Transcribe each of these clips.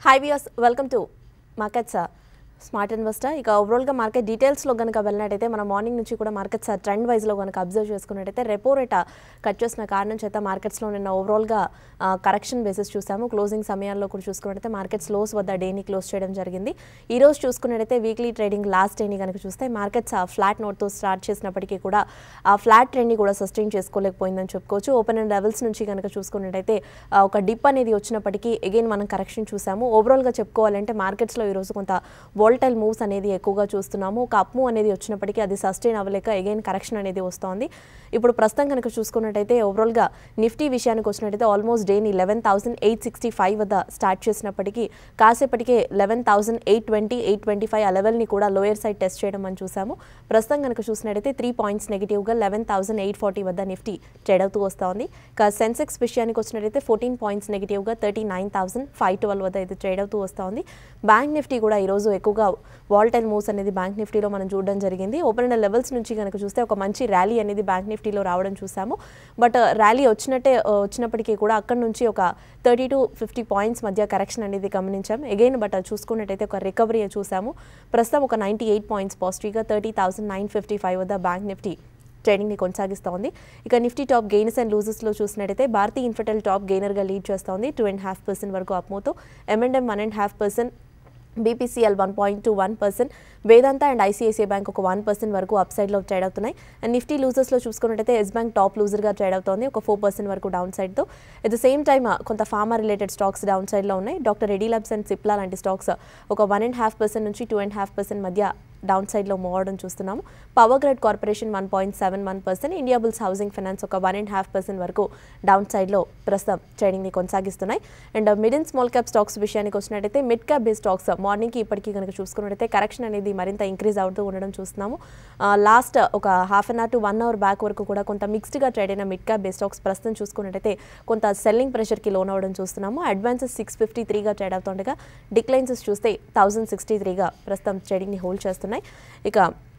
High viewers welcome to markets smart investor ఇక ఓవరాల్గా market డీటెయిల్స్లో కనుక వెళ్ళినట్టయితే మన మార్నింగ్ నుంచి కూడా మార్కెట్స్ ట్రెండ్ వైజ్లో కనుక అబ్జర్వ్ చేసుకున్నట్టయితే రెపో రేట్ కట్ చేసిన కారణం చేత మార్కెట్స్లో నిన్న ఓవరాల్గా కరెక్షన్ బేసిస్ చూసాము క్లోజింగ్ సమయాల్లో కూడా చూసుకున్నట్టయితే మార్కెట్స్ లోస్ వద్ద డేని క్లోజ్ చేయడం జరిగింది ఈ రోజు చూసుకున్నట్టయితే వీక్లీ ట్రేడింగ్ లాస్ట్ డేని కనుక చూస్తే మార్కెట్స్ ఫ్లాట్ నోట్తో స్టార్ట్ చేసినప్పటికీ కూడా ఆ ఫ్లాట్ ట్రెండ్ని కూడా సస్టైన్ చేసుకోలేకపోయిందని చెప్పుకోవచ్చు ఓపెన్ అండ్ లెవెల్స్ నుంచి కనుక చూసుకున్నట్టయితే ఆ, ఒక డిప్ అనేది వచ్చినప్పటికీ అగైన్ మనం కరెక్షన్ చూసాము ఓవరాల్గా చెప్పుకోవాలంటే మార్కెట్స్లో ఈరోజు కొంత వోల్టైల్ మూవ్స్ అనేది ఎక్కువగా చూస్తున్నాము ఒక అప్ మూవ్ అనేది వచ్చినప్పటికీ అది సస్టైన్ అవ్వలేక అగైన్ కరెక్షన్ అనేది వస్తోంది ఇప్పుడు ప్రస్తుతం కనుక చూసుకున్నట్టయితే ఓవరాల్గా నిఫ్టీ విషయానికి వచ్చినట్టయితే ఆల్మోస్ట్ డేని eleven thousand eight sixty five వద్ద స్టార్ట్ చేసినప్పటికీ కాసేపటికే eleven thousand eight twenty eight twenty five ఆ లెవెల్ని కూడా లోయర్ సైడ్ టెస్ట్ చేయడం మనం చూసాము ప్రస్తుతం కనుక చూసినట్టయితే త్రీ పాయింట్స్ నెగిటివ్గా లెవెన్ థౌసండ్ ఎయిట్ ఫార్టీ వద్ద నిఫ్టీ ట్రేడ్ అవుతూ వస్తోంది ఇక సెన్సెక్స్ విషయానికి వచ్చినట్టయితే ఫోర్టీన్ పాయింట్స్ నెగిటివ్గా thirty nine thousand five twelve వద్ద ఇది ట్రేడ్ అవుతూ వస్తోంది బ్యాంక్ నిఫ్టీ కూడా ఈరోజు ఎక్కువగా వాల్టైల్ మూవ్స్ అనేది బ్యాంక్ నిఫ్టీలో మనం చూడడం జరిగింది ఓపెన్ అండ్ లెవెల్స్ నుంచి కనుక చూస్తే ఒక మంచి ర్యాలీ అనేది బ్యాంక్ నిఫ్టీలో రావడం చూసాము బట్ ర్యాలీ వచ్చినట్టే ఆ, వచ్చినప్పటికీ కూడా అక్కడ నుంచి ఒక థర్టీ టు ఫిఫ్టీ పాయింట్స్ మధ్య కరెక్షన్ అనేది గమనించాం అగైన్ బట్ చూసుకున్నట్టయితే ఒక రికవరీ చూసాము ప్రస్తుతం ఒక నైంటీ ఎయిట్ పాయింట్స్ పాజిటివ్గా thirty thousand nine fifty five వద్ద బ్యాంక్ నిఫ్టీ ట్రేడింగ్ని కొనసాగిస్తోంది ఇక నిఫ్టీ టాప్ గెయిన్స్ అండ్ లూజెస్లో చూసినట్టయితే భారతీ ఇన్ఫర్టెల్ టాప్ గెయినర్గా లీడ్ చేస్తోంది టూ అండ్ హాఫ్ పర్సెంట్ వరకు అప్మోతో M and M one and half percent BPCL one point two one percent Vedanta and ICICI bank ఒక వన్ పర్సెంట్ వరకు అప్ సైడ్లో ట్రేడ్ అవుతున్నాయి అండ్ నిఫ్టీ లూజర్స్లో చూసుకున్నట్టయితే ఎస్ బ్యాంక్ టాప్ లూజర్గా ట్రేడ్ అవుతోంది ఒక ఫోర్ పర్సెంట్ వరకు డౌన్ సైడ్తో ఎట్ ద సేమ్ టైమ్ కొంత ఫార్మా రిలేటెడ్ స్టాక్స్ డౌన్ సైడ్లో ఉన్నాయి doctor Reddy labs and Cipla లాంటి స్టాక్స్ ఒక వన్ అండ్ హాఫ్ పర్సెంట్ నుంచి టూ అండ్ హాఫ్ పర్సెంట్ మధ్య డౌన్ సైడ్లో మూవ్ అవడం చూస్తున్నాము power grid corporation one point seven one percent India bulls housing finance ఒక వన్ అండ్ హాఫ్ పర్సెంట్ వరకు down సైడ్లో ప్రస్తుతం ట్రేడింగ్ని కొనసాగిస్తున్నాయి and mid and small cap stocks విషయానికి వచ్చినట్టయితే మిడ్ క్యాప్ బేస్ స్టాక్స్ మార్నింగ్కి ఇప్పటికీ కనుక చూసుకున్నట్టయితే కరెక్షన్ అనేది మరింత ఇంక్రీజ్ అవుతూ ఉండడం చూస్తున్నాము లాస్ట్ ఒక half an hour to one hour back వరకు కూడా కొంత మిక్స్డ్గా ట్రేడ్ అయిన మిడ్ క్యాప్ బేస్ స్టాక్స్ ప్రస్తుతం చూసుకున్నట్టయితే కొంత సెల్లింగ్ ప్రెషర్కి లోన్ అవ్వడం చూస్తున్నాము అడ్వాన్సెస్ సిక్స్ ఫిఫ్టీ త్రీగా ట్రేడ్ అవుతుండగా డిక్లైన్సెస్ చూస్తే థౌసండ్ సిక్స్టీ త్రీగా ప్రస్తుతం ట్రేడింగ్ని హోల్డ్ చేస్తున్నాయి ఇక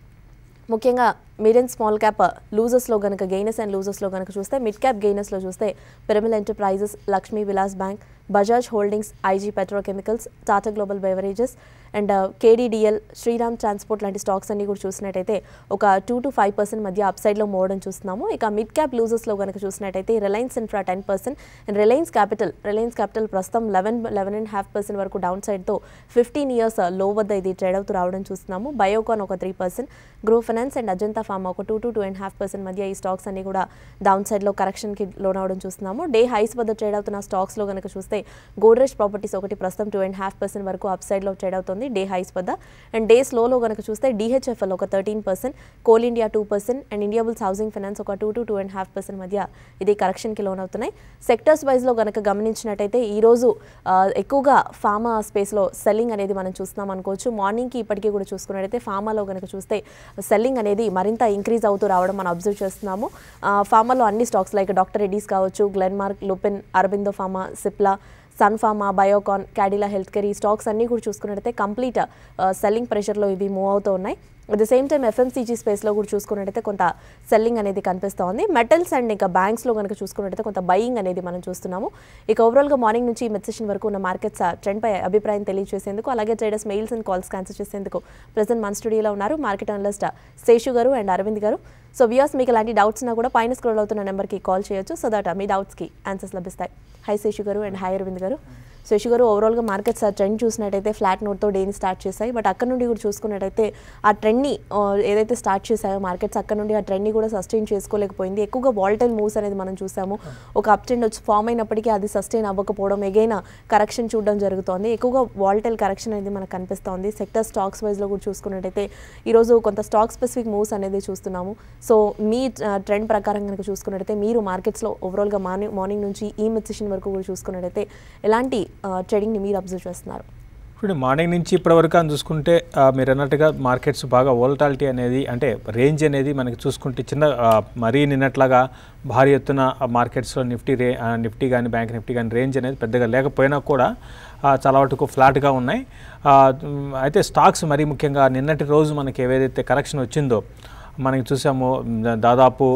ముఖ్యంగా మిడ్ అండ్ స్మాల్ క్యాప్ లూజర్స్లో కనుక గెయినర్స్ అండ్ లూజర్స్లో కనుక చూస్తే మిడ్ క్యాప్ గెయినర్స్లో చూస్తే Piramal enterprises Lakshmi Vilas bank Bajaj holdings IG petrochemicals Tata global beverages and KDDL Shriram transport లాంటి స్టాక్స్ అన్ని కూడా చూసినట్టయితే ఒక టూ టు ఫైవ్ పర్సెంట్ మధ్య అప్ సైడ్లో మోవడం చూస్తున్నాము ఇక మిడ్ క్యాప్ లూజర్స్లో కనుక చూసినట్టయితే Reliance infra ten percent and Reliance capital Reliance capital ప్రస్తుతం eleven eleven and half percent వరకు డౌన్ సైడ్తో ఫిఫ్టీన్ ఇయర్స్ లో వద్ద ఇది ట్రేడ్ అవుతూ రావడం చూస్తున్నాము బయోకాన్ ఒక three percent Gruh finance and Ajanta pharma ఒక two to two and half percent మధ్య ఈ స్టాక్స్ అన్ని కూడా డౌన్ సైడ్లో కరెక్షన్కి లోన్ అవడం చూస్తున్నాము డే హైస్ వద్ద ట్రేడ్ అవుతున్న స్టాక్స్లో కనుక చూస్తే గోడ్రేజ్ ప్రాపర్టీస్ ఒకటి ప్రస్తుతం టూ అండ్ హాఫ్ పర్సెంట్ వరకు అప్ సైడ్లో ట్రేడ్ అవుతుంది డే హైస్ వద్ద అండ్ డే స్లోలో కనుక చూస్తే డిహెచ్ఎఫ్ఎల్ ఒక thirteen percent Coal India two percent and India bulls housing finance ఒక two to two and half percent మధ్య ఇది కరెక్షన్కి లోన్ అవుతున్నాయి సెక్టర్స్ వైజ్లో కనుక గమనించినట్టయితే ఈరోజు ఆ, ఎక్కువగా ఫార్మా స్పేస్లో సెల్లింగ్ అనేది మనం చూస్తున్నాం అనుకోవచ్చు మార్నింగ్కి ఇప్పటికీ కూడా చూసుకున్నట్టయితే ఫార్మాలో కనుక చూస్తే సెల్లింగ్ అనేది మరింత ఇంక్రీజ్ అవుతూ రావడం మనం అబ్జర్వ్ చేస్తున్నాము ఆ, ఫార్మాలో అన్ని స్టాక్స్ లైక్ డాక్టర్ రెడ్డీస్ కావచ్చు Glenmark Lupin Aurobindo Pharma Cipla Sun Pharma Biocon Cadila Healthcare ఈ స్టాక్స్ అన్నీ కూడా చూసుకున్నట్టయితే కంప్లీట్ సెల్లింగ్ ప్రెషర్లో ఇవి మూవ్ అవుతూ ఉన్నాయి at the same time FMCG స్పేస్లో కూడా చూసుకున్నట్టయితే కొంత సెల్లింగ్ అనేది కనిపిస్తోంది మెటల్స్ అండ్ ఇంకా బ్యాంక్స్లో కనుక చూసుకున్నట్టయితే కొంత బయింగ్ అనేది మనం చూస్తున్నాము ఇక ఓవరాల్గా మార్నింగ్ నుంచి మెడ్ సెషన్ వరకు ఉన్న మార్కెట్స్ ట్రెండ్పై అభిప్రాయం తెలియజేసేందుకు అలాగే traders mails and calls cancel చేసేందుకు ప్రజెంట్ మన స్టూడియోలో ఉన్నారు market analyst Seshu garu and Arvind garu so views మీకు ఎలాంటి డౌట్స్ ఉన్నా కూడా పైన స్క్రోల్ అవుతున్న నెంబర్కి కాల్ చేయొచ్చు సో దట్ మీ డౌట్స్కి ఆన్సర్స్ లభిస్తాయి hi Seshu garu and high Arvind గారు శేషు గారు ఓవరాల్గా మార్కెట్స్ ఆ ట్రెండ్ చూసినట్టయితే ఫ్లాట్ నోట్తో డేని స్టార్ట్ చేశాయి బట్ అక్కడ నుండి కూడా చూసుకున్నట్టయితే ఆ ట్రెండ్ని ఆ, ఏదైతే స్టార్ట్ చేశాయో మార్కెట్స్ అక్కడ నుండి ఆ ట్రెండ్ని కూడా సస్టైన్ చేసుకోలేకపోయింది ఎక్కువగా వాల్టైల్ మూవ్స్ అనేది మనం చూసాము ఒక అప్ ట్రెండ్ వచ్చి ఫామ్ అయినప్పటికీ అది సస్టైన్ అవ్వకపోవడం ఎగైన్ కరెక్షన్ చూడడం జరుగుతోంది ఎక్కువగా వాల్టైల్ కరెక్షన్ అనేది మనకు కనిపిస్తోంది సెక్టర్ స్టాక్స్ వైజ్లో కూడా చూసుకున్నట్టయితే ఈరోజు కొంత స్టాక్ స్పెసిఫిక్ మూవ్స్ అనేది చూస్తున్నాము సో మీ ట్రెండ్ ప్రకారం కనుక చూసుకున్నట్టయితే మీరు మార్కెట్స్లో ఓవరాల్గా మార్నింగ్ మార్నింగ్ నుంచి ఈ మిడ్ సెషన్ వరకు కూడా చూసుకున్నట్టయితే ఎలాంటి ట్రేడింగ్ని మీరు అబ్జర్వ్ చేస్తున్నారు ఇప్పుడు మార్నింగ్ నుంచి ఇప్పటివరకు అని చూసుకుంటే ఆ, మీరు అన్నట్టుగా మార్కెట్స్ బాగా వోల్టాలిటీ అనేది అంటే రేంజ్ అనేది మనకి చూసుకుంటే చిన్న ఆ, మరీ నిన్నట్లాగా భారీ ఎత్తున ఆ మార్కెట్స్లో నిఫ్టీ రే ఆ, నిఫ్టీ కానీ బ్యాంక్ నిఫ్టీ కానీ రేంజ్ అనేది పెద్దగా లేకపోయినా కూడా ఆ, చాలా వరకు ఫ్లాట్గా ఉన్నాయి ఆ, మ్, అయితే స్టాక్స్ మరీ ముఖ్యంగా నిన్నటి రోజు మనకి ఏదైతే కరెక్షన్ వచ్చిందో మనకి చూసాము ద- దాదాపు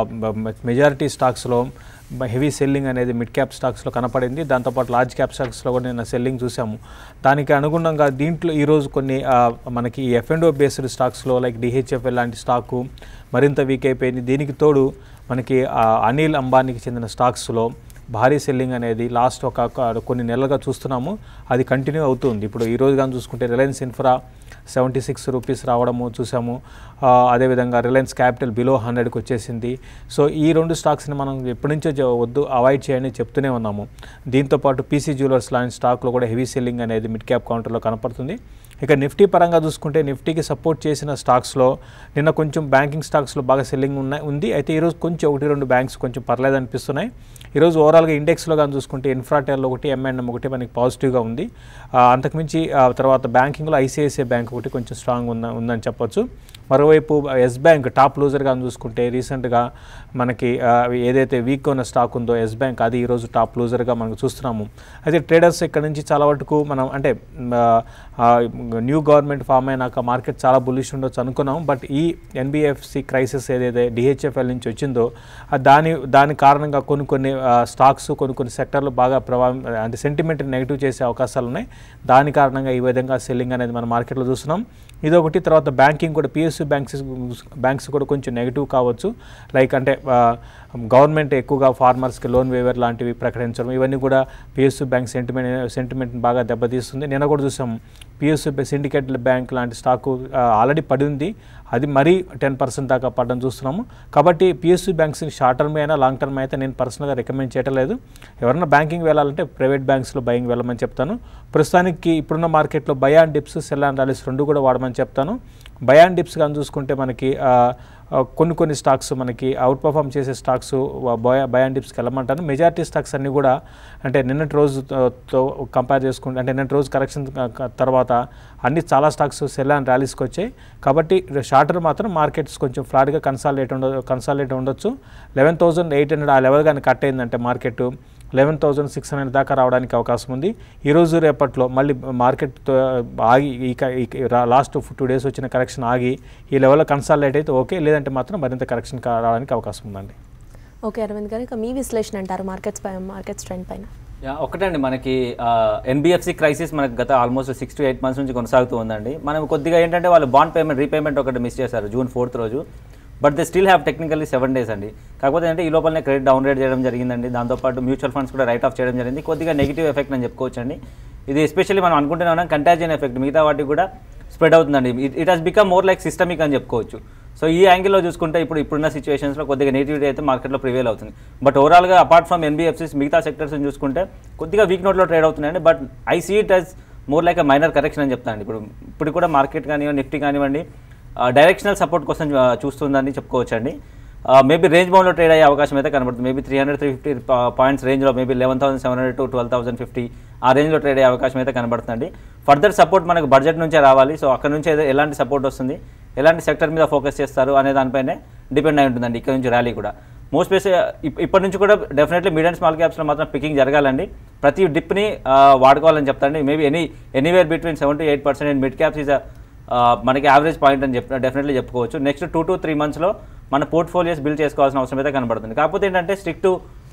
మెజారిటీ స్టాక్స్లో హెవీ సెల్లింగ్ అనేది మిడ్ క్యాప్ స్టాక్స్లో కనపడింది దాంతోపాటు లార్జ్ క్యాప్ స్టాక్స్లో కూడా నిన్న సెల్లింగ్ చూసాము దానికి అనుగుణంగా దీంట్లో ఈరోజు కొన్ని ఆ, మనకి ఎఫ్ అండ్ ఓ బేస్డ్ స్టాక్స్లో లైక్ డిహెచ్ఎఫ్ఎల్ లాంటి స్టాకు మరింత వీక్ అయిపోయింది దీనికి తోడు మనకి ఆ, అనిల్ అంబానీకి చెందిన స్టాక్స్లో భారీ సెల్లింగ్ అనేది లాస్ట్ ఒక ఒక కొన్ని నెలలుగా చూస్తున్నాము అది కంటిన్యూ అవుతుంది ఇప్పుడు ఈ రోజు కానీ చూసుకుంటే Reliance Infra seventy six rupees రావడము చూసాము ఆ, అదేవిధంగా రిలయన్స్ క్యాపిటల్ బిలో హండ్రెడ్కి వచ్చేసింది సో ఈ రెండు స్టాక్స్ని మనం ఎప్పటి నుంచో జ- వద్దు అవాయిడ్ చేయండి చెప్తూనే ఉన్నాము దీంతోపాటు పీసీ జ్యువెలర్స్ లాంటి స్టాక్లో కూడా హెవీ సెల్లింగ్ అనేది మిడ్ క్యాప్ కౌంటర్లో కనపడుతుంది ఇక నిఫ్టీ పరంగా చూసుకుంటే నిఫ్టీకి సపోర్ట్ చేసిన స్టాక్స్లో నిన్న కొంచెం బ్యాంకింగ్ స్టాక్స్లో బాగా సెల్లింగ్ ఉన్నాయి ఉంది అయితే ఈరోజు కొంచెం ఒకటి రెండు బ్యాంక్స్ కొంచెం పర్లేదు అనిపిస్తున్నాయి ఈరోజు ఓవరాల్గా ఇండెక్స్లో కానీ చూసుకుంటే ఇన్ఫ్రాటెల్ ఒకటి ఎంఎన్ఎం ఒకటి మనకి పాజిటివ్గా ఉంది ఆ, అంతకుమించి ఆ, తర్వాత బ్యాంకింగ్లో ఐసిఐసిఐ బ్యాంక్ ఒకటి కొంచెం స్ట్రాంగ్ ఉంద ఉందని చెప్పొచ్చు మరోవైపు ఎస్ బ్యాంక్ టాప్ లూజర్గా చూసుకుంటే రీసెంట్గా మనకి ఆ, ఏదైతే వీక్ ఉన్న స్టాక్ ఉందో ఎస్ బ్యాంక్ అది ఈరోజు టాప్ లూజర్గా మనం చూస్తున్నాము అయితే ట్రేడర్స్ ఇక్కడ నుంచి చాలా వరకు మనం అంటే మ్, ఆ, న్యూ గవర్నమెంట్ ఫామ్ అయినాక మార్కెట్ చాలా బుల్లిష్ ఉండొచ్చు అనుకున్నాం బట్ ఈ ఎన్బిఎఫ్సి క్రైసిస్ ఏదైతే డిహెచ్ఎఫ్ఎల్ నుంచి వచ్చిందో ఆ దాని దాని కారణంగా కొన్ని కొన్ని ఆ, స్టాక్స్ కొన్ని కొన్ని సెక్టర్లు బాగా ప్రభావం అంటే సెంటిమెంట్ నెగిటివ్ చేసే అవకాశాలు ఉన్నాయి దాని కారణంగా ఈ విధంగా సెల్లింగ్ అనేది మన మార్కెట్లో చూస్తున్నాం ఇదొకటి తర్వాత బ్యాంకింగ్ కూడా పిఎస్యూ బ్యాంక్స్ బ్యాంక్స్ కూడా కొంచెం నెగిటివ్ కావచ్చు లైక్ అంటే గవర్నమెంట్ ఎక్కువగా ఫార్మర్స్కి లోన్ వేవర్ లాంటివి ప్రకటించడం ఇవన్నీ కూడా పిఎస్యూ బ్యాంక్ సెంటిమెంట్ సెంటిమెంట్ బాగా దెబ్బతీస్తుంది నిన్న కూడా చూసాం పిఎస్యూ సిండికేట్ బ్యాంక్ లాంటి స్టాకు ఆల్రెడీ పడి ఉంది అది మరీ టెన్ పర్సెంట్ దాకా పడడం చూస్తున్నాము కాబట్టి పిఎస్యూ బ్యాంక్స్ షార్ట్ టర్మ్ అయినా లాంగ్ టర్మ్ అయితే నేను పర్సనల్గా రికమెండ్ చేయటం లేదు ఎవరైనా బ్యాంకింగ్ వెళ్ళాలంటే ప్రైవేట్ బ్యాంక్స్లో బయింగ్ వెళ్ళమని చెప్తాను ప్రస్తుతానికి ఇప్పుడున్న మార్కెట్లో buy on dips sell and rallies రెండు కూడా వాడమని చెప్తాను బయాన్ డిప్స్ కానీ చూసుకుంటే మనకి ఆ, ఆ, కొన్ని కొన్ని స్టాక్స్ మనకి అవుట్ పర్ఫామ్ చేసే స్టాక్స్ బయా బయాన్ డిప్స్కి వెళ్ళమంటాను మెజారిటీ స్టాక్స్ అన్నీ కూడా అంటే నిన్నటి రోజుతో కంపేర్ చేసుకుంటే అంటే నిన్నటి రోజు కరెక్షన్ తర్వాత అన్ని చాలా స్టాక్స్ సెల్ అండ్ ర్యాలీస్కి వచ్చాయి కాబట్టి షార్టర్ మాత్రం మార్కెట్స్ కొంచెం ఫ్లాట్గా కన్సాలిడేట్ ఉండ కన్సాలిడేట్ ఉండొచ్చు లెవెన్ థౌసండ్ ఎయిట్ హండ్రెడ్ ఆ లెవెల్ కానీ కట్ అయిందంటే market eleven thousand six hundred దాకా రావడానికి అవకాశం ఉంది ఈరోజు రేపట్లో మళ్ళీ మార్కెట్ ఆగి ఈ లాస్ట్ టూ డేస్ వచ్చిన కరెక్షన్ ఆగి ఈ లెవెల్లో కన్సాలిడేట్ అయితే ఓకే లేదంటే మాత్రం మరింత కరెక్షన్ రావడానికి అవకాశం ఉందండి ఓకే అరవింద్ గారు ఇక మీ విశ్లేషణ అంటారు మార్కెట్స్ పై మార్కెట్స్ ట్రెండ్ పైన యా ఒకటండి మనకి ఎన్బిఎఫ్సి క్రైసిస్ మనకి గత almost six to eight months నుంచి కొనసాగుతూ ఉందండి మనం కొద్దిగా ఏంటంటే వాళ్ళు బాండ్ పేమెంట్ రీపేమెంట్ ఒకటి మిస్ చేశారు జూన్ ఫోర్త్ రోజు but they still have technically seven days అండి కాకపోతే అంటే ఈ లోపలనే క్రెడిట్ డౌన్ రేట్ చేయడం జరిగిందండి దాంతోపాటు మ్యూచువల్ ఫండ్స్ కూడా రైట్ ఆఫ్ చేయడం జరిగింది కొద్దిగా నెగిటివ్ ఎఫెక్ట్ అని చెప్పుకోవచ్చండి ఇది ఎస్పెషల్లీ మనం అనుకుంటున్నాం కంటాజియన్ ఎఫెక్ట్ మిగతా వాటికి కూడా స్ప్రెడ్ అవుతుందండి it has become more like systemic అని చెప్పుకోవచ్చు సో ఈ యాంగిల్లో చూసుకుంటే ఇప్పుడు ఇప్పుడున్న సిచ్యువేషన్స్లో కొద్దిగా నెగిటివిటీ అయితే మార్కెట్లో ప్రివేల్ అవుతుంది బట్ ఓవరాల్గా అపార్ట్ ఫ్రమ్ ఎన్బిఎఫ్సిస్ మిగతా సెక్టర్స్ చూసుకుంటే కొద్దిగా వీక్ నోట్లో ట్రేడ్ అవుతున్నాయండి but I see it as more like a minor correction అని చెప్తాను ఇప్పుడు ఇప్పుడు కూడా మార్కెట్ కానివ్వండి నిఫ్టీ కానివ్వండి డైరెక్షనల్ సపోర్ట్ కోసం ఆ, చూస్తుందని చెప్పుకోవచ్చండి మేబీ రేంజ్ బౌండ్లో ట్రేడ్ అయ్యే అవకాశం అయితే కనబడుతుంది maybe three hundred three fifty points రేంజ్లో maybe eleven thousand seven hundred to twelve thousand fifty ఆ రేంజ్లో ట్రేడ్ అయ్యే అవకాశం అయితే కనబడుతుంది ఫర్దర్ సపోర్ట్ మనకు బడ్జెట్ నుంచే రావాలి సో అక్కడ నుంచి ఏదో ఎలాంటి సపోర్ట్ వస్తుంది ఎలాంటి సెక్టర్ మీద ఫోకస్ చేస్తారు అనే దానిపైనే డిపెండ్ అయి ఉంటుందండి ఇక్కడ నుంచి ర్యాలీ కూడా మోస్ట్ స్పేస్ ఇప్పటి నుంచి కూడా డెఫినెట్లీ మీడియం అండ్ స్మాల్ క్యాప్స్లో మాత్రం పికింగ్ జరగాలండి ప్రతి డిప్ని వాడుకోవాలని చెప్తాండి maybe any anywhere between seven to eight percent mid caps is మనకి యావరేజ్ పాయింట్ అని చెప్ డెఫినెట్లీ చెప్పుకోవచ్చు నెక్స్ట్ టూ టు త్రీ మంత్స్లో మన పోర్ట్ఫోలియోస్ బిల్డ్ చేసుకోవాల్సిన అవసరం అయితే కనబడుతుంది కాకపోతే ఏంటంటే స్ట్రిక్ట్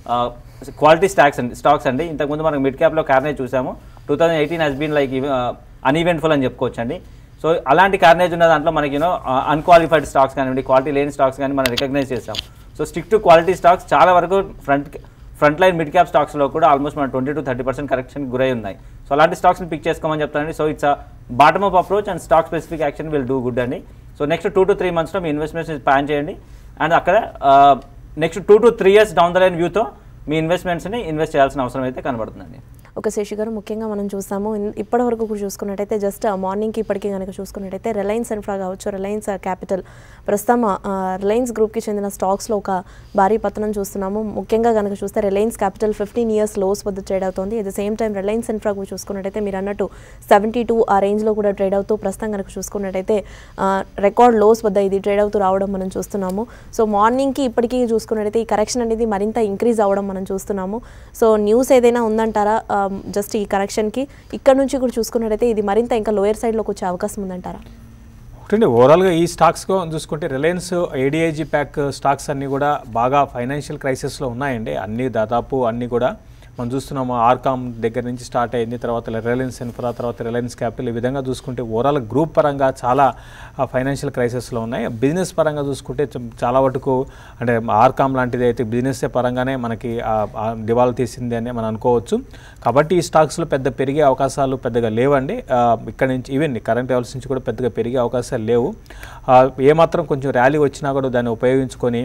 క్వాలిటీ స్టాక్స్ అండి స్టాక్స్ అండి ఇంతకుముందు మనం మిడ్ క్యాప్లో కార్నేజ్ చూసాము two thousand eighteen has been like uneventful అని చెప్పుకోవచ్చు అండి సో అలాంటి కార్నేజ్ ఉన్న దాంట్లో మనకి యూనో అన్క్వాలిఫైడ్ స్టాక్స్ కానివ్వండి క్వాలిటీ లేని స్టాక్స్ కానీ మనం రికగ్నైజ్ చేస్తాం so stick to quality stocks చాలా వరకు front front line mid cap స్టాక్స్లో కూడా ఆల్మోస్ట్ మన twenty to thirty percent correction గురై ఉన్నాయి సో అలాంటి స్టాక్స్ని పిక్ చేసుకోమని చెప్తానండి so it's bottom up approach and stock specific action will do good అండి so next two to three మంత్స్లో మీ ఇన్వెస్ట్మెంట్స్ ప్లాన్ చేయండి అండ్ అక్కడ next two to three years down the line వ్యూతో మీ ఇన్వెస్ట్మెంట్స్ని ఇన్వెస్ట్ చేయాల్సిన అవసరం అయితే కనబడుతుందండి ఒక శేషి గారు ముఖ్యంగా మనం చూస్తాము ఇన్- ఇప్పటి వరకు కూడా చూసుకున్నట్టయితే జస్ట్ మార్నింగ్కి ఇప్పటికీ కనుక చూసుకున్నట్టయితే రిలయన్స్ ఇన్ఫ్రా కావచ్చు రిలయన్స్ క్యాపిటల్ ప్రస్తుతం ఆ, రిలయన్స్ గ్రూప్కి చెందిన స్టాక్స్లో ఒక భారీ పతనం చూస్తున్నాము ముఖ్యంగా కనుక చూస్తే Reliance Capital fifteen years lows వద్ద ట్రేడ్ అవుతుంది at the same time Reliance Infra కూడా చూసుకున్నట్టయితే మీరు అన్నట్టు సెవెంటీ టూ ఆ రేంజ్లో కూడా ట్రేడ్ అవుతూ ప్రస్తుతం కనుక చూసుకున్నట్టయితే రికార్డ్ లోస్ వద్ద ఇది ట్రేడ్ అవుతూ రావడం మనం చూస్తున్నాము సో మార్నింగ్కి ఇప్పటికీ చూసుకున్నట్టయితే ఈ కరెక్షన్ అనేది మరింత ఇంక్రీజ్ అవ్వడం మనం చూస్తున్నాము సో న్యూస్ ఏదైనా ఉందంటారా జస్ట్ ఈ కరెక్షన్కి ఇక్కడ నుంచి కూడా చూసుకున్నట్టయితే ఇది మరింత ఇంకా లోయర్ సైడ్లోకి వచ్చే అవకాశం ఉందంటారా ఒకటండి ఓవరాల్గా ఈ స్టాక్స్ చూసుకుంటే రిలయన్స్ ఏడిఐజీ ప్యాక్ స్టాక్స్ అన్నీ కూడా బాగా ఫైనాన్షియల్ క్రైసిస్లో ఉన్నాయండి అన్నీ దాదాపు అన్నీ కూడా మనం చూస్తున్నాము ఆర్కామ్ దగ్గర నుంచి స్టార్ట్ అయింది తర్వాత రిలయన్స్ ఇన్ఫ్రా తర్వాత రిలయన్స్ క్యాపిటల్ ఈ విధంగా చూసుకుంటే ఓవరాల్ గ్రూప్ పరంగా చాలా ఫైనాన్షియల్ క్రైసిస్లో ఉన్నాయి బిజినెస్ పరంగా చూసుకుంటే చ- చాలా వరకు అంటే ఆర్కామ్ లాంటిది అయితే బిజినెస్ పరంగానే మనకి ఆ, ఆ దివాలా తీసింది అని మనం అనుకోవచ్చు కాబట్టి ఈ స్టాక్స్లో పెద్ద పెరిగే అవకాశాలు పెద్దగా లేవండి ఆ, ఇక్కడ నుంచి ఈవెన్ కరెంట్ లెవెల్స్ నుంచి కూడా పెద్దగా పెరిగే అవకాశాలు లేవు ఆ, ఏమాత్రం కొంచెం ర్యాలీ వచ్చినా కూడా దాన్ని ఉపయోగించుకొని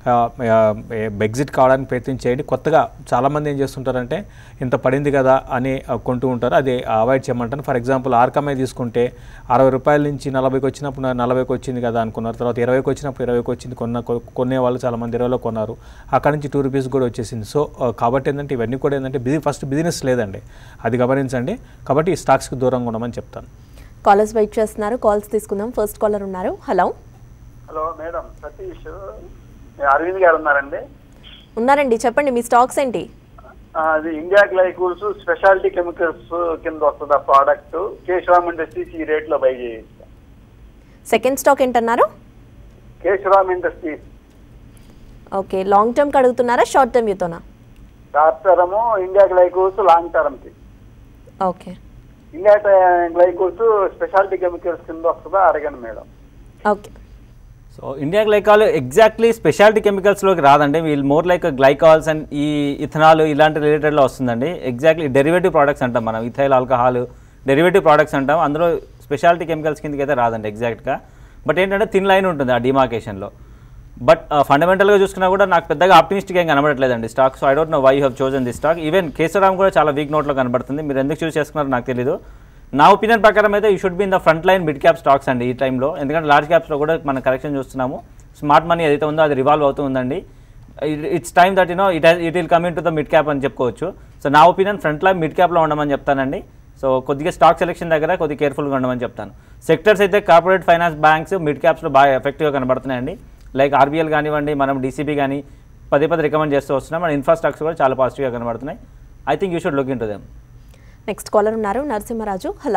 ఎగ్జిట్ కావడానికి ప్రయత్నం చేయండి కొత్తగా చాలామంది ఏం చేస్తుంటారంటే ఇంత పడింది కదా అని ఆ, కొంటూ ఉంటారు అది అవాయిడ్ చేయమంటాను ఫర్ ఎగ్జాంపుల్ ఆర్కమే తీసుకుంటే అరవై రూపాయల నుంచి నలభైకి వచ్చినప్పుడు నా- నలభైకి వచ్చింది కదా అనుకున్నారు తర్వాత ఇరవైకి వచ్చినప్పుడు ఇరవైకి వచ్చింది కొన్న కొ- కొనే వాళ్ళు చాలామంది ఇరవైలో కొన్నారు అక్కడ నుంచి టూ రూపీస్ కూడా వచ్చేసింది సో ఆ, కాబట్టి ఏంటంటే ఇవన్నీ కూడా ఏంటంటే బిజీ ఫస్ట్ బిజినెస్ లేదండి అది గమనించండి కాబట్టి ఈ స్టాక్స్కి దూరంగా ఉండమని చెప్తాను కాలర్స్ వెయిట్ చేస్తున్నారు కాల్స్ తీసుకుందాం ఫస్ట్ కాలర్ ఉన్నారు హలో హలో మేడం సతీష్ నేను అరవింద్ గారు ఉన్నారండి ఉన్నారండి చెప్పండి మీ స్టాక్స్ ఏంటి ఆ, అది ఇండియా గ్లైకూల్స్ స్పెషాలిటీ కెమికల్స్ కింద వస్తుంది ఆ ప్రోడక్ట్ కేశరామ్ ఇండస్ట్రీస్ ఈ రేట్ లో బై చేయొచ్చు సెకండ్ స్టాక్ ఏంటన్నారు కేశరామ్ ఇండస్ట్రీస్ ఓకే లాంగ్ టర్మ్కి అడుగుతున్నారా షార్ట్ టర్మ్ యూతోనా short term India Glycols long term కి okay India Glycols speciality chemicals కింద వస్తుందా అడగండి madam okay so India Glycol exactly speciality కెమికల్స్లోకి రాదండి వీళ్ళు మోర్ లైక్ గ్లైకాల్స్ అండ్ ఈ ఇథనాల్ ఇలాంటి రిలేటెడ్లో వస్తుందండి ఎగ్జాక్ట్లీ డెరివేటివ్ ప్రోడక్ట్స్ అంటాం మనం ఇథైల్ ఆల్కహాల్ డెరివేటివ్ ప్రోడక్ట్స్ అంటాం అందులో స్పెషాలిటీ కెమికల్స్ కిందకి అయితే రాదండి ఎగ్జాక్ట్గా బట్ ఏంటంటే థిన్ లైన్ ఉంటుంది ఆ డిమార్కేషన్లో బట్ ఫండమెంటల్గా చూసుకున్నా కూడా నాకు పెద్దగా ఆప్టిమిస్టిక్ ఏం కనబడట్లేదండి stock so I don't know why have chosen the stock even Kesoram కూడా చాలా వీక్ నోట్లో కనబడుతుంది మీరు ఎందుకు చూస్ చేసుకున్నారో నాకు తెలియదు నా ఒపీనియన్ ప్రకారం అయితే you should be in the front line mid cap stocks అండి ఈ టైంలో ఎందుకంటే లార్జ్ క్యాప్స్లో కూడా మనం కరెక్షన్ చూస్తున్నాము స్మార్ట్ మనీ ఏదైతే ఉందో అది రివాల్వ్ అవుతూ ఉందండి it's time that you know it it will come into the mid cap అని చెప్పుకోవచ్చు సో నా ఒపీనియన్ ఫ్రంట్ లైన్ మిడ్ క్యాప్లో ఉండమని చెప్తానండి సో కొద్దిగా స్టాక్ సెలెక్షన్ దగ్గర కొద్దిగా కేర్ఫుల్గా ఉండమని చెప్తాను సెక్టర్స్ అయితే కార్పొరేట్ ఫైనాన్స్ బ్యాంక్స్ మిడ్ క్యాప్స్లో బాగా ఎఫెక్టివ్గా కనబడుతున్నాయండి లైక్ ఆర్బీఎల్ కానివ్వండి మనం డీసీబీ కానీ పదే పదే రికమెండ్ చేస్తూ వస్తున్నాం మన ఇన్ఫ్రాస్ట్రక్చర్ కూడా చాలా పాజిటివ్గా కనబడుతున్నాయి I think you should look into them next caller ఉన్నారు నరసింహరాజు హలో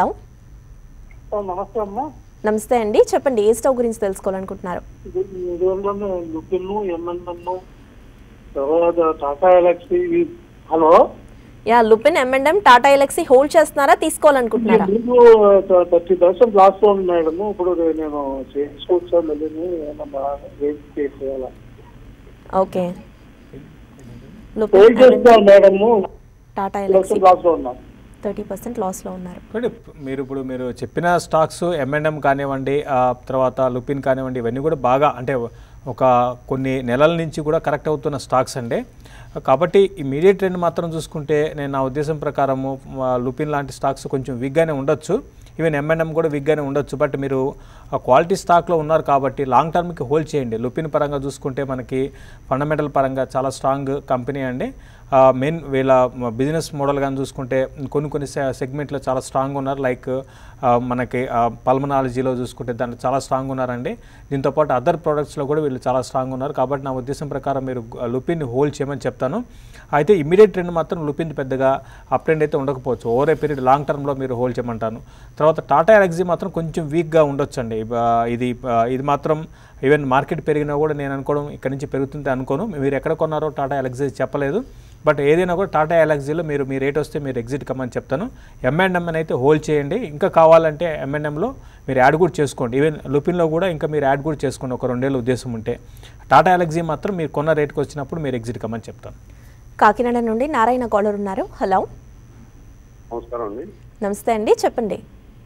నమస్తే అమ్మా నమస్తే అండి చెప్పండి ఏ స్టాక్ గురించి తెలుసుకోవాలనుకుంటున్నారు ఇదేంటంటే లుకిన్ ఎంఎన్ఎన్ తర్వాత Tata Elxsi hello yeah Lupin M and M Tata Elxsi hold చేస్తున్నారా తీసుకోవాలనుకుంటున్నారా ముందు థర్టీ పర్సెంట్ లాస్ లో ఉంది మేడం ఇప్పుడు నేను చేసుకోవచ్చా మళ్ళీ ఏమన్నా రేట్ చేసేయాలా ఓకే హోల్డ్ లుపిన్ చేస్తాను మేడం టాటా ఎలక్సీ లాస్ లో ఉన్నాం థర్టీ పర్సెంట్ లాస్లో ఉన్నారు కాబట్టి మీరు ఇప్పుడు మీరు చెప్పిన స్టాక్స్ ఎంఎన్ఎం కానివ్వండి ఆ తర్వాత లుపిన్ కానివ్వండి ఇవన్నీ కూడా బాగా అంటే ఒక కొన్ని నెలల నుంచి కూడా కరెక్ట్ అవుతున్న స్టాక్స్ అండి కాబట్టి ఇమీడియట్ ట్రెండ్ మాత్రం చూసుకుంటే నేను నా ఉద్దేశం ప్రకారము ఆ, లుపిన్ లాంటి స్టాక్స్ కొంచెం విగ్గానే ఉండొచ్చు ఈవెన్ ఎంఎన్ఎం కూడా విగ్గానే ఉండొచ్చు బట్ మీరు ఆ క్వాలిటీ స్టాక్లో ఉన్నారు కాబట్టి లాంగ్ టర్మ్కి హోల్డ్ చేయండి లుపిన్ పరంగా చూసుకుంటే మనకి ఫండమెంటల్ పరంగా చాలా స్ట్రాంగ్ కంపెనీ అండి మెయిన్ వీళ్ళ బిజినెస్ మోడల్ కానీ చూసుకుంటే కొన్ని కొన్ని సెగ్మెంట్లో చాలా స్ట్రాంగ్ ఉన్నారు లైక్ మనకి పల్మనాలజీలో చూసుకుంటే దాంట్లో చాలా స్ట్రాంగ్ ఉన్నారండి దీంతోపాటు అదర్ ప్రోడక్ట్స్లో కూడా వీళ్ళు చాలా స్ట్రాంగ్ ఉన్నారు కాబట్టి నా ఉద్దేశం ప్రకారం మీరు లుపిన్ని హోల్డ్ చేయమని చెప్తాను అయితే ఇమీడియట్ ట్రెండ్ మాత్రం లుపిన్ పెద్దగా అప్ ట్రెండ్ అయితే ఉండకపోవచ్చు ఓవర్ ఏ పీరియడ్ లాంగ్ టర్మ్లో మీరు హోల్డ్ చేయమంటాను తర్వాత టాటా ఎలక్సీ మాత్రం కొంచెం వీక్గా ఉండొచ్చండి ఆ, ఇది ఆ, ఇది మాత్రం ఈవెన్ మార్కెట్ పెరిగినా కూడా నేను అనుకోవడం ఇక్కడ నుంచి పెరుగుతుంది అనుకోను మీరు ఎక్కడ కొన్నారో టాటా ఎలక్సీ చెప్పలేదు బట్ ఏదైనా కూడా టాటా ఎలక్సీలో మీరు మీ రేట్ వస్తే మీరు ఎగ్జిట్ కమ్మని చెప్తాను ఎంఎన్ఎం అయితే హోల్డ్ చేయండి ఇంకా కావాలంటే ఎంఎన్ఎంలో మీరు యాడ్ కూడా చేసుకోండి ఈవెన్ లుపిన్లో కూడా ఇంకా మీరు యాడ్ కూడా చేసుకోండి ఒక రెండేళ్ళ ఉద్దేశం ఉంటే టాటా ఎలక్సీ మాత్రం మీరు కొన్న రేట్కి వచ్చినప్పుడు మీరు ఎగ్జిట్ కమ్మని చెప్తాను కాకినాడ నుండి నారాయణ కాలర్ ఉన్నారు హలో నమస్కారం అండి నమస్తే అండి చెప్పండి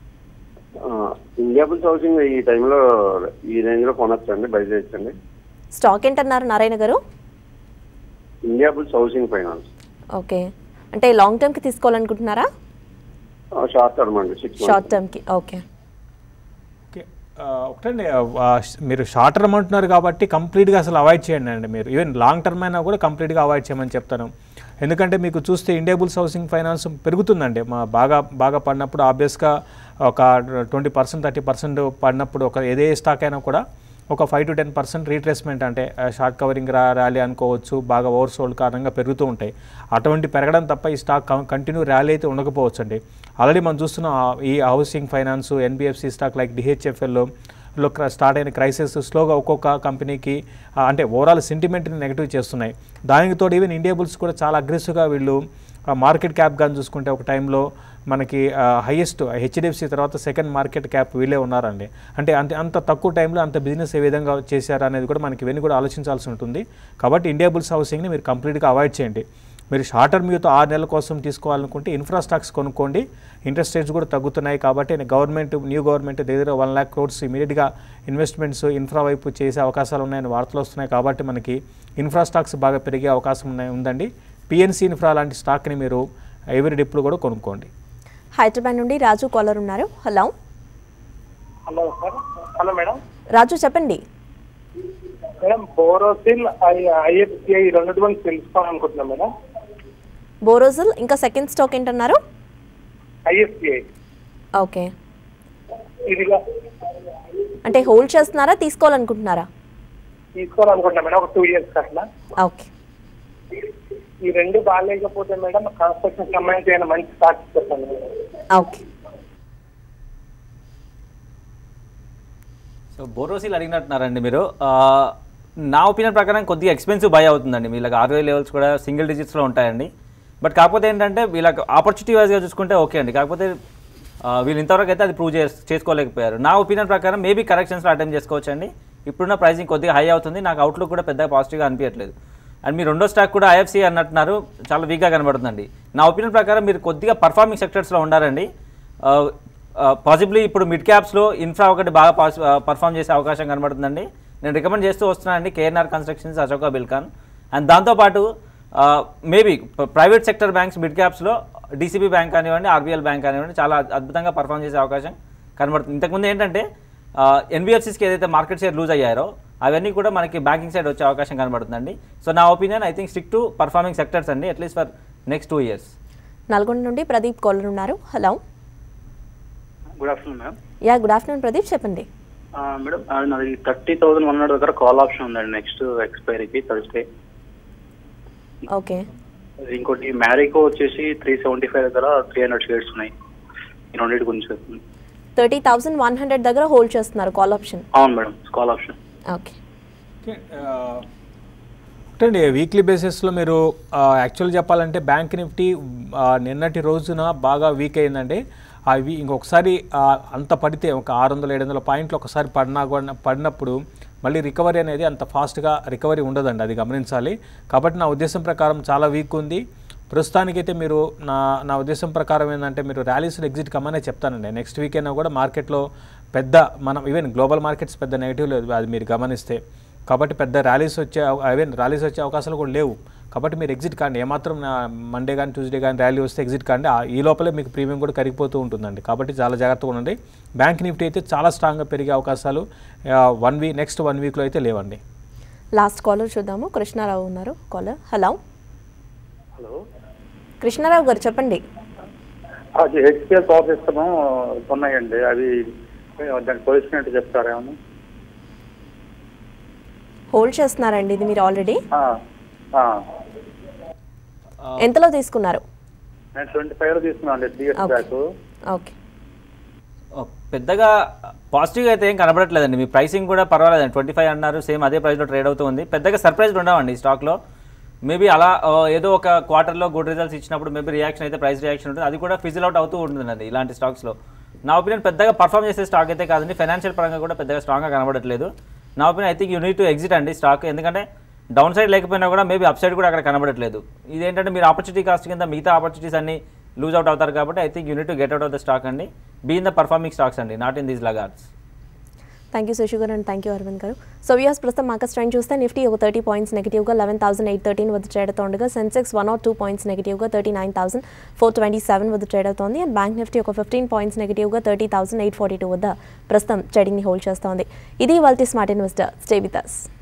ఇండియాబుల్స్ హౌసింగ్ ఈ టైంలో ఈ రేంజ్ లో కొనొచ్చు అండి బై చేయొచ్చండి స్టాక్ ఏంటన్నారు Narayana garu Indiabulls housing finance okay అంటే లాంగ్ టర్మ్కి తీసుకోవాలనుకుంటున్నారా షార్ట్ టర్మ్ అండి సిక్స్ షార్ట్ టర్మ్కి ఓకే ఓకే ఆ, ఒకటండి ఆ, ష్- మీరు షార్ట్ టర్మ్ అంటున్నారు కాబట్టి కంప్లీట్గా అసలు అవాయిడ్ చేయండి అండి మీరు ఈవెన్ లాంగ్ టర్మ్ అయినా కూడా కంప్లీట్గా అవాయిడ్ చేయమని చెప్తాను ఎందుకంటే మీకు చూస్తే ఇండియాబుల్స్ హౌసింగ్ ఫైనాన్స్ పెరుగుతుందండి మా బాగా బాగా పడినప్పుడు ఆబ్వియస్గా ఒక ట్వంటీ పర్సెంట్ థర్టీ పర్సెంట్ పడినప్పుడు ఒక ఏదే స్టాక్ అయినా కూడా ఒక five to ten percent retracement అంటే షార్ట్ కవరింగ్ రా ర్యాలీ అనుకోవచ్చు బాగా ఓవర్ సోల్డ్ కారణంగా పెరుగుతూ ఉంటాయి అటువంటి పెరగడం తప్ప ఈ స్టాక్ కంటిన్యూ ర్యాలీ అయితే ఉండకపోవచ్చు అండి ఆల్రెడీ మనం చూస్తున్నాం ఆ, ఈ housing finance NBFC stock like DHFL లో క్ర- స్టార్ట్ అయిన క్రైసిస్ స్లోగా ఒక్కొక్క కంపెనీకి ఆ, అంటే ఓవరాల్ సెంటిమెంట్ని నెగిటివ్ చేస్తున్నాయి దానికి తోడు ఈవెన్ ఇండియా బుల్స్ కూడా చాలా అగ్రెసివ్గా వీళ్ళు ఆ, మార్కెట్ క్యాప్ కానీ చూసుకుంటే ఒక టైంలో మనకి హైయెస్ట్ హెచ్డిఎఫ్సి తర్వాత సెకండ్ మార్కెట్ క్యాప్ వీళ్ళే ఉన్నారండి అంటే అంత అంత తక్కువ టైంలో అంత బిజినెస్ ఏ విధంగా చేశారు అనేది కూడా మనకి ఇవన్నీ కూడా ఆలోచించాల్సి ఉంటుంది కాబట్టి ఇండియా బుల్స్ హౌసింగ్ని మీరు కంప్లీట్గా అవాయిడ్ చేయండి మీరు షార్ట్ టర్మ్ యూతో ఆరు నెలల కోసం తీసుకోవాలనుకుంటే ఇన్ఫ్రా స్టాక్స్ కొనుక్కోండి ఇంట్రెస్ట్ రేట్స్ కూడా తగ్గుతున్నాయి కాబట్టి గవర్నమెంట్ న్యూ గవర్నమెంట్ దగ్గర వన్ ల్యాక్ క్రోడ్స్ ఇమీడియట్గా ఇన్వెస్ట్మెంట్స్ ఇన్ఫ్రా వైపు చేసే అవకాశాలు ఉన్నాయని వార్తలు వస్తున్నాయి కాబట్టి మనకి ఇన్ఫ్రా స్టాక్స్ బాగా పెరిగే అవకాశం ఉన్నాయి ఉందండి పిఎన్సి ఇన్ఫ్రా లాంటి స్టాక్ని మీరు ఎవరి డిప్లు కూడా కొనుక్కోండి హైదరాబాద్ నుండి రాజు కాలర్ ఉన్నారు hello hello sir hello madam Raju చెప్పండి మేడం బోరోసిల్ ఐఎఫ్సిఐ రెండు గురించి తెలుసుకోవాలనుకుంటున్నాం మేడం బోరోజిల్ ఇంకా సెకండ్ స్టాక్ ఏంటన్నారు ఐఎఫ్సిఐ ఓకే ఇదిగా అంటే హోల్డ్ చేస్తున్నారా తీసుకోవాలనుకుంటున్నారా తీసుకోవాలనుకుంటున్నాం మేడం ఒక టూ ఇయర్స్ అట్లా ఓకే ఈ రెండు బాగాలేకపోతే మేడం కన్స్ట్రక్షన్ సంబంధించి ఏమైనా మంచి స్టాక్ చెప్పండి మేడం ఓకే సో బోరోసిల్ అడిగినట్టున్నారండి మీరు ఆ, నా ఒపీనియన్ ప్రకారం కొద్దిగా ఎక్స్పెన్సివ్ బై అవుతుందండి వీళ్ళకి ఆర్ఓఐ లెవెల్స్ కూడా సింగిల్ డిజిట్స్లో ఉంటాయండి బట్ కాకపోతే ఏంటంటే వీళ్ళకి ఆపర్చునిటీ వైజ్గా చూసుకుంటే ఓకే అండి కాకపోతే ఆ, వీళ్ళు ఇంతవరకు అయితే అది ప్రూవ్ చేస్ చేసుకోలేకపోయారు నా ఒపీనియన్ ప్రకారం మేబీ కరెక్షన్స్లో అటెంప్ట్ చేసుకోవచ్చండి ఇప్పుడున్న ప్రైసింగ్ కొద్దిగా హై అవుతుంది నాకు అవుట్లుక్ కూడా పెద్దగా పాజిటివ్గా అనిపించట్లేదు అండ్ మీ రెండో స్టాక్ కూడా ఐఎఫ్సి అన్నట్టున్నారు చాలా వీక్గా కనబడుతుందండి నా ఒపీనియన్ ప్రకారం మీరు కొద్దిగా పర్ఫార్మింగ్ సెక్టర్స్లో ఉండారండి పాసిబ్లీ ఇప్పుడు మిడ్ క్యాప్స్లో ఇన్ఫ్రా ఒకటి బాగా పర్ఫామ్ చేసే అవకాశం కనబడుతుందండి నేను రికమెండ్ చేస్తూ వస్తున్నానండి KNR constructions Ashoka Buildcon and దాంతోపాటు maybe private sector banks mid క్యాప్స్లో డీసీబీ బ్యాంక్ కానివ్వండి ఆర్బీఎల్ బ్యాంక్ కానివ్వండి చాలా అద్భుతంగా పర్ఫామ్ చేసే అవకాశం కనబడుతుంది ఇంతకుముందు ఏంటంటే ఎన్బిఎఫ్సిస్కి ఏదైతే మార్కెట్ షేర్ లూజ్ అయ్యారో అవన్నీ కూడా మనకి బ్యాంకింగ్ సైడ్ వచ్చే అవకాశం కనబడుతుందండి సో నా opinion I think stick to performing sectors అండి at least for next two years Nalgonda నుండి ప్రదీప్ కాలర్ ఉన్నారు hello good afternoon madam yeah good afternoon Pradeep చెప్పండి మేడం అది నాది థర్టీ థౌసండ్ వన్ హండ్రెడ్ దగ్గర కాల్ ఆప్షన్ ఉందండి నెక్స్ట్ ఎక్స్పైరీకి థర్స్డే ఓకే ఇంకోటి మ్యారీకో వచ్చేసి త్రీ సెవెంటీ ఫైవ్ దగ్గర త్రీ హండ్రెడ్ షేర్స్ ఉన్నాయి ఈ రెండింటి గురించి చెప్తుంది థర్టీ థౌసండ్ వన్ హండ్రెడ్ దగ్గర హోల్డ్ చేస్తున్నారు కాల్ ఆప్షన్ అవును మేడం కాల్ ఆప్షన్ ఓకే అంటే వీక్లీ బేసిస్లో మీరు యాక్చువల్ చెప్పాలంటే బ్యాంక్ నిఫ్టీ ఆ, నిన్నటి రోజున బాగా వీక్ అయిందండి అవి ఇంకొకసారి ఆ, అంత పడితే ఒక ఆరు వందల ఏడు వందల పాయింట్లు ఒకసారి పడినా కూడా పడినప్పుడు మళ్ళీ రికవరీ అనేది అంత ఫాస్ట్గా రికవరీ ఉండదండి అది గమనించాలి కాబట్టి నా ఉద్దేశం ప్రకారం చాలా వీక్ ఉంది ప్రస్తుతానికైతే మీరు నా నా ఉద్దేశం ప్రకారం ఏంటంటే మీరు ర్యాలీస్ ఎగ్జిట్ కమ్మనే చెప్తానండి నెక్స్ట్ వీక్ అయినా కూడా మార్కెట్లో పెద్ద మనం ఈవెన్ గ్లోబల్ మార్కెట్స్ పెద్ద నెగిటివ్ లేదు అది మీరు గమనిస్తే కాబట్టి పెద్ద ర్యాలీస్ వచ్చే ఈవెన్ ర్యాలీస్ వచ్చే అవకాశాలు కూడా లేవు కాబట్టి మీరు ఎగ్జిట్ కాండి ఏమాత్రం మండే కానీ ట్యూస్డే కానీ ర్యాలీ వస్తే ఎగ్జిట్ కాండి ఆ- ఈ లోపలే మీకు ప్రీమియం కూడా కరిగిపోతూ ఉంటుందండి కాబట్టి చాలా జాగ్రత్తగా ఉండండి బ్యాంక్ నిఫ్టీ అయితే చాలా స్ట్రాంగ్గా పెరిగే అవకాశాలు వన్ వీక్ నెక్స్ట్ వన్ వీక్లో అయితే లేవండి లాస్ట్ కాలర్ చూద్దాము కృష్ణారావు ఉన్నారు కాలర్ హలో హలో కృష్ణారావు గారు చెప్పండి అది హెచ్పిఎల్ పవర్ సిస్టమ్ ఉన్నాయండి అవి దాని పొజిషన్ ఏంటో చెప్తారా ఏమన్నా హోల్డ్ చేస్తున్నారండి ఇది మీరు ఆల్రెడీ ఆ, ఆ. ఎంతలో తీసుకున్నారు నేను ట్వంటీ ఫైవ్ లో తీసుకున్నాను అండి three years Okay. Back okay ఓ, పెద్దగా పాజిటివ్గా అయితే ఏం కనబడట్లేదండి మీ ప్రైసింగ్ కూడా పర్వాలేదండి ట్వంటీ ఫైవ్ అన్నారు సేమ్ అదే ప్రైస్లో ట్రేడ్ అవుతూ ఉంది పెద్దగా సర్ప్రైజ్ ఉండవండి ఈ స్టాక్లో మేబీ అలా ఆ, ఏదో ఒక క్వార్టర్లో గుడ్ రిజల్ట్స్ ఇచ్చినప్పుడు మేబీ రియాక్షన్ అయితే ప్రైస్ రియాక్షన్ ఉంటుంది అది కూడా ఫిజిల్ అవుట్ అవుతూ ఉంటుందండి ఇలాంటి స్టాక్స్లో నా ఒపీనియన్ పెద్దగా పర్ఫామ్ చేసే స్టాక్ అయితే కాదండి ఫైనాన్షియల్ పరంగా కూడా పెద్దగా స్ట్రాంగ్గా కనబడట్లేదు నా opinion I think you need to exit అండి స్టాక్ ఎందుకంటే డౌన్ సైడ్ లేకపోయినా కూడా మేబీ అప్ సైడ్ కూడా అక్కడ కనబడట్లేదు ఇదేంటంటే మీరు ఆపర్చునిటీ కాస్ట్ కింద మిగతా ఆపర్చునిటీస్ అన్ని లూజ్ అవుట్ అవుతారు కాబట్టి I think you need to get out of the stock అండి be in the performing stocks అండి not in these laggards thank you Shashi garu and thank you Arvind garu so views ప్రస్తుతం మార్కెట్ స్ట్రెండ్ చూస్తే Nifty ఒక thirty points నెగిటివ్గా eleven thousand eight thirteen వద్ద trade అవుతుండగా Sensex one or two points నెగిటివ్గా thirty nine thousand four twenty seven వద్ద trade అవుతోంది and bank Nifty ఒక ఫిఫ్టీన్ పాయింట్స్ నెగిటివ్గా thirty thousand eight forty two వద్ద ప్రస్తుతం ట్రేడింగ్ని హోల్డ్ చేస్తోంది ఇది వాళ్ళ smart investor stay with us